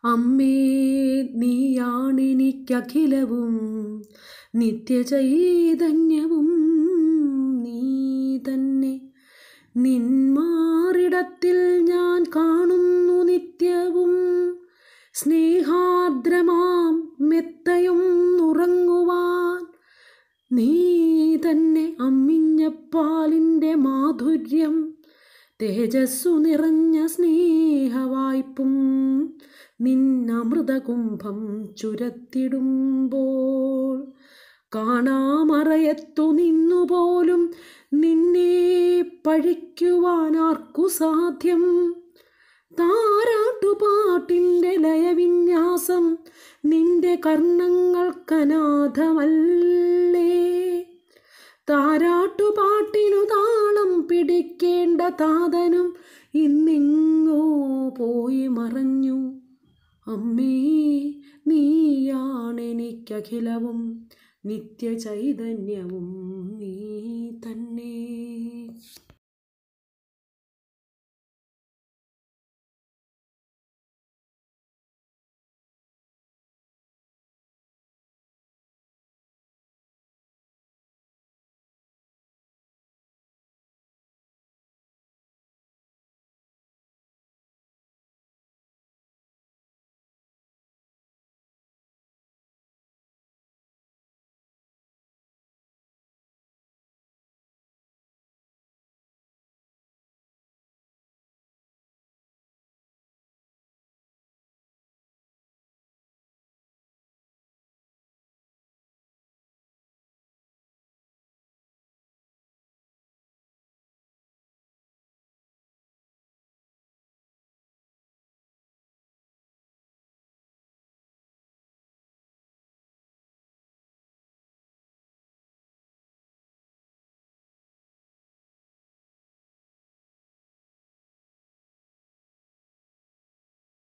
അമ്മേ നീയാണെനിക്കഖിലവും നിത്യചൈതന്യവും നീ തന്നെ നിന്മാറിടത്തിൽ ഞാൻ കാണുന്നു നിത്യവും സ്നേഹാർദ്രമാം മെത്തയും ഉറങ്ങുവാൻ നീ തന്നെ അമ്മിഞ്ഞപ്പാലിൻ്റെ മാധുര്യം തേജസ്സു നിറഞ്ഞ സ്നേഹവായ്പും നിന്നമൃതകുംഭം ചുരത്തിടുമ്പോൾ കാണാമറയത്തു നിന്നുപോലും നിന്നെ പഴിക്കുവാൻ ആർക്കു സാധ്യം താരാട്ടുപാട്ടിൻ്റെ ലയവിന്യാസം നിന്റെ കർണങ്ങൾക്കനാഥമല്ലേ താരാട്ടുപാട്ടിനു താളം പിടിക്കേണ്ട താതനും ഇന്നിങ്ങോ പോയി മറഞ്ഞു അമ്മേ നീയാണെനിക്കഖിലവും നിത്യചൈതന്യവും നീ തന്നെ